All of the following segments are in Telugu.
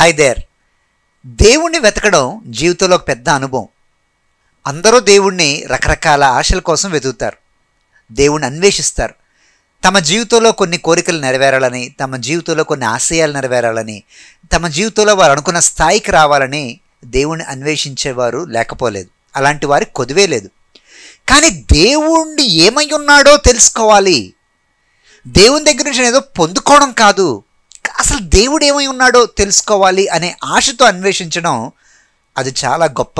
హాయ్ దేర్ దేవుణ్ణి వెతకడం జీవితంలో ఒక పెద్ద అనుభవం అందరూ దేవుణ్ణి రకరకాల ఆశల కోసం వెతుకుతారు దేవుణ్ణి అన్వేషిస్తారు తమ జీవితంలో కొన్ని కోరికలు నెరవేరాలని తమ జీవితంలో కొన్ని ఆశయాలు నెరవేరాలని తమ జీవితంలో వారు అనుకున్న స్థాయికి రావాలని దేవుణ్ణి అన్వేషించేవారు లేకపోలేదు అలాంటి వారికి కొదువే లేదు కానీ దేవుణ్ణి ఏమై ఉన్నాడో తెలుసుకోవాలి దేవుని దగ్గర నుంచి ఏదో పొందుకోవడం కాదు అసలు దేవుడు ఏమై ఉన్నాడో తెలుసుకోవాలి అనే ఆశతో అన్వేషించడం అది చాలా గొప్ప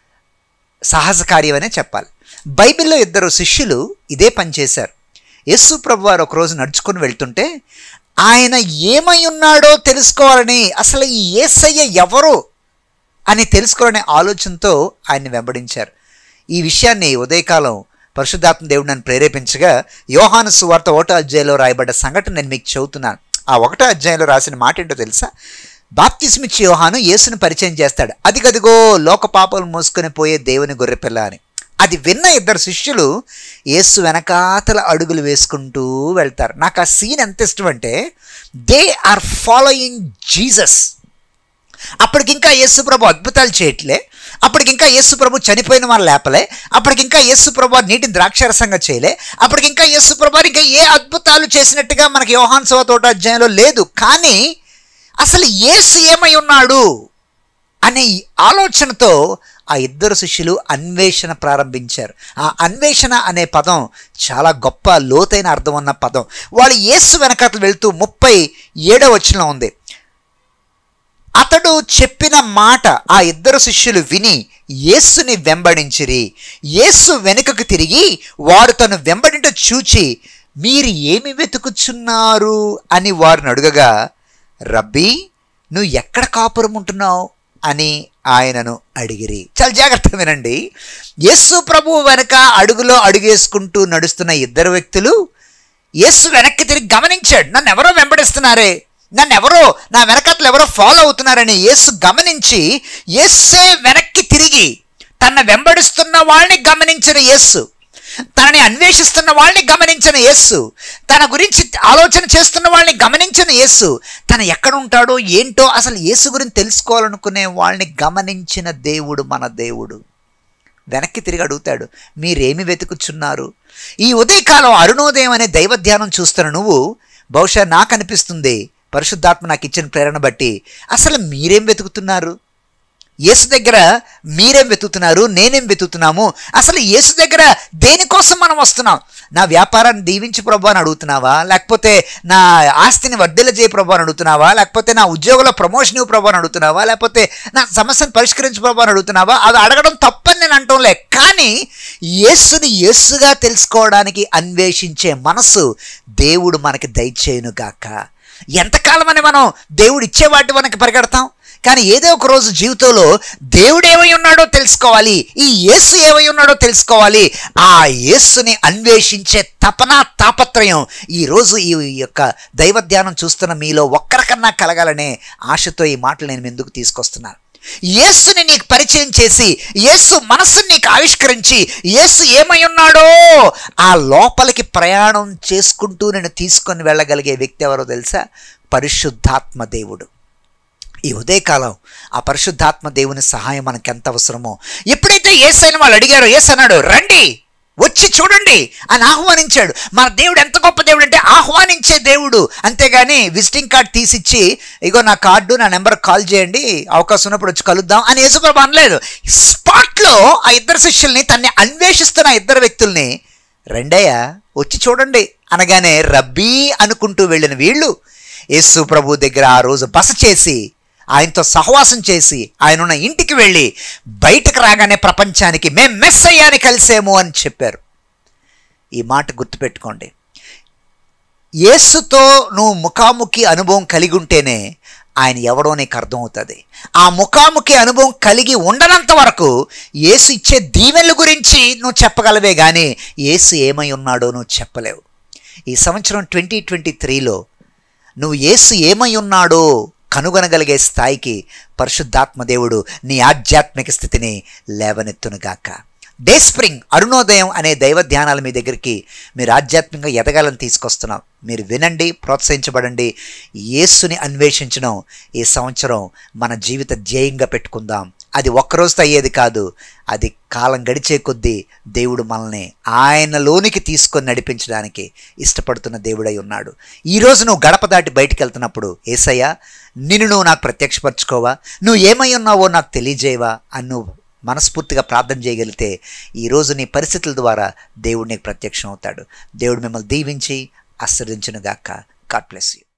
సాహస కార్యమనే చెప్పాలి బైబిల్లో ఇద్దరు శిష్యులు ఇదే పని చేశారు యేసు ప్రభు వారు ఒకరోజు నడుచుకొని వెళ్తుంటే ఆయన ఏమై ఉన్నాడో తెలుసుకోవాలని అసలు ఈ ఏసయ్య ఎవరు అని తెలుసుకోవాలనే ఆలోచనతో ఆయన్ని వెంబడించారు ఈ విషయాన్ని ఉదయకాలం పరిశుద్ధాత్మ దేవుడు నన్ను ప్రేరేపించగా యోహాను సువార్త ఒకటో అధ్యాయంలో రాయబడ్డ సంఘటన నేను మీకు చెబుతున్నాను ఆ ఒకటో అధ్యాయంలో రాసిన మాట ఏంటో తెలుసా బాప్తిస్మిచ్చి యోహాను యేసుని పరిచయం చేస్తాడు అది గదిగో లోక పాపలు మోసుకొని పోయే దేవుని గొర్రెపిల్ల అని అది విన్న ఇద్దరు శిష్యులు యేసు వెనకాతల అడుగులు వేసుకుంటూ వెళ్తారు నాకు ఆ సీన్ ఎంత ఇష్టం అంటే దే ఆర్ ఫాలోయింగ్ జీసస్ అప్పటికింకా యేసు ప్రభు అద్భుతాలు చేయట్లే అప్పటికింకా యేసు ప్రభు చనిపోయిన వాళ్ళు లేపలే అప్పటికింకా యేసు ప్రభు నీటిని ద్రాక్షరసంగా చేయలే అప్పటికింకా యేసు ప్రభు ఇంకా ఏ అద్భుతాలు చేసినట్టుగా మనకి యోహాన్ సవ తోట అధ్యాయంలో లేదు కానీ అసలు యేసు ఏమై ఉన్నాడు అనే ఈ ఆలోచనతో ఆ ఇద్దరు శిష్యులు అన్వేషణ ప్రారంభించారు ఆ అన్వేషణ అనే పదం చాలా గొప్ప లోతైన అర్థం ఉన్న పదం వాళ్ళు యేసు వెనకట్లు వెళ్తూ ముప్పై ఏడవ వచనం ఉంది అతడు చెప్పిన మాట ఆ ఇద్దరు శిష్యులు విని యేసుని వెంబడించిరి యేసు వెనుకకు తిరిగి వారు తను వెంబడింట చూచి మీరు ఏమి వెతుకుచున్నారు అని వారిని అడుగగా రబ్బీ నువ్వు ఎక్కడ కాపురం ఉంటున్నావు అని ఆయనను అడిగిరి చాలా జాగ్రత్త వినండి యేసు ప్రభు వెనక అడుగులో అడుగేసుకుంటూ నడుస్తున్న ఇద్దరు వ్యక్తులు యేసు వెనక్కి తిరిగి గమనించాడు నన్ను ఎవరో వెంబడిస్తున్నారే నన్ను ఎవరో నా వెనకట్లు ఎవరో ఫాలో అవుతున్నారని యేసు గమనించి యేసే వెనక్కి తిరిగి తన వెంబడిస్తున్న వాళ్ళని గమనించిన యేసు తనని అన్వేషిస్తున్న వాళ్ళని గమనించిన యేసు తన గురించి ఆలోచన చేస్తున్న వాళ్ళని గమనించిన యేసు తన ఎక్కడ ఉంటాడో ఏంటో అసలు యేసు గురించి తెలుసుకోవాలనుకునే వాళ్ళని గమనించిన దేవుడు మన దేవుడు వెనక్కి తిరిగి అడుగుతాడు మీరేమి వెతుకుచున్నారు ఈ ఉదయకాలం అరుణోదయం అనే దైవ ధ్యానం చూస్తున్న నువ్వు బహుశా నాకు అనిపిస్తుంది పరిశుద్ధాత్మ నాకు ఇచ్చిన ప్రేరణ బట్టి అసలు మీరేం వెతుకుతున్నారు యేసు దగ్గర మీరేం వెతుకుతున్నారు నేనేం వెతుకుతున్నాము అసలు యేసు దగ్గర దేనికోసం మనం వస్తున్నాం నా వ్యాపారాన్ని దీవించి ప్రభు అని అడుగుతున్నావా లేకపోతే నా ఆస్తిని వర్ధిల్ల చేయ ప్రభు అని అడుగుతున్నావా లేకపోతే నా ఉద్యోగంలో ప్రమోషన్ ఇవ్వు ప్రభు అని అడుగుతున్నావా లేకపోతే నా సమస్యను పరిష్కరించు ప్రభు అని అడుగుతున్నావా అది అడగడం తప్పని నేను అంటంలే కానీ యేసుని యేసుగా తెలుసుకోవడానికి అన్వేషించే మనసు దేవుడు మనకి దయచేయును గాక ఎంతకాలమని మనం దేవుడు ఇచ్చే వాటి మనకి పరిగెడతాం కానీ ఏదో ఒక రోజు జీవితంలో దేవుడు ఏమై ఉన్నాడో తెలుసుకోవాలి ఈ యేసు ఏమై ఉన్నాడో తెలుసుకోవాలి ఆ యేసుని అన్వేషించే తపన తాపత్రయం ఈ రోజు ఈ యొక్క దైవ ధ్యానం చూస్తున్న మీలో ఒక్కరికన్నా కలగాలనే ఆశతో ఈ మాటలు నేను మీ ఎందుకు తీసుకొస్తున్నాను యేసుని నీకు పరిచయం చేసి యేసు మనస్సుని నీకు ఆవిష్కరించి యేసు ఏమై ఉన్నాడో ఆ లోపలికి ప్రయాణం చేసుకుంటూ నేను తీసుకొని వెళ్ళగలిగే వ్యక్తి ఎవరో తెలుసా పరిశుద్ధాత్మ దేవుడు ఈ ఉదయకాలం ఆ పరిశుద్ధాత్మ దేవుని సహాయం మనకి ఎంత అవసరమో ఎప్పుడైతే ఏసైన వాళ్ళు అడిగారో ఏసు అన్నాడు రండి వచ్చి చూడండి అని ఆహ్వానించాడు మన దేవుడు ఎంత గొప్ప దేవుడు అంటే ఆహ్వానించే దేవుడు అంతేగాని విజిటింగ్ కార్డ్ తీసిచ్చి ఇగో నా కార్డు నా నెంబర్ కాల్ చేయండి అవకాశం ఉన్నప్పుడు వచ్చి కలుద్దాం అని యేసుప్రభు అనలేదు స్పాట్లో ఆ ఇద్దరు శిష్యుల్ని తన్ని అన్వేషిస్తున్న ఆ ఇద్దరు వ్యక్తుల్ని రెండయ్య వచ్చి చూడండి అనగానే రబ్బీ అనుకుంటూ వెళ్ళిన వీళ్ళు యేసు ప్రభు దగ్గర ఆ రోజు బస చేసి ఆయనతో సహవాసం చేసి ఆయన ఉన్న ఇంటికి వెళ్ళి బయటకు రాగానే ప్రపంచానికి మేం మెస్ అయ్యాని కలిసేమో అని చెప్పారు ఈ మాట గుర్తుపెట్టుకోండి యేసుతో నువ్వు ముఖాముఖి అనుభవం కలిగి ఉంటేనే ఆయన ఎవడో నీకు అర్థమవుతుంది ఆ ముఖాముఖి అనుభవం కలిగి ఉండనంత వరకు యేసు ఇచ్చే దీవెనల గురించి నువ్వు చెప్పగలవే కానీ యేసు ఏమై ఉన్నాడో నువ్వు చెప్పలేవు ఈ సంవత్సరం ట్వంటీ ట్వంటీ త్రీలో నువ్వు యేసు ఏమై ఉన్నాడో కనుగొనగలిగే స్థాయికి పరిశుద్ధాత్మ దేవుడు నీ ఆధ్యాత్మిక స్థితిని లేవనెత్తునుగాక డే స్ప్రింగ్ అరుణోదయం అనే దైవ ధ్యానాల మీ దగ్గరికి మీరు ఆధ్యాత్మికంగా ఎదగాలని తీసుకొస్తున్నాం మీరు వినండి ప్రోత్సహించబడండి యేసుని అన్వేషించడం ఈ సంవత్సరం మన జీవిత ధ్యేయంగా పెట్టుకుందాం అది ఒక్కరోజుతో అయ్యేది కాదు అది కాలం గడిచే కొద్దీ దేవుడు మనల్ని ఆయనలోనికి తీసుకొని నడిపించడానికి ఇష్టపడుతున్న దేవుడై ఉన్నాడు ఈరోజు నువ్వు గడప దాటి బయటికి వెళ్తున్నప్పుడు ఏసయ్యా నిన్ను నువ్వు నాకు ప్రత్యక్షపరచుకోవా నువ్వు ఏమై ఉన్నావో నాకు తెలియజేయవా అని నువ్వు మనస్ఫూర్తిగా ప్రార్థన చేయగలిగితే ఈరోజు నీ పరిస్థితుల ద్వారా దేవుడు నీకు ప్రత్యక్షం అవుతాడు దేవుడు మిమ్మల్ని దీవించి ఆశీర్వదించునుగాక గాడ్ బ్లెస్ యూ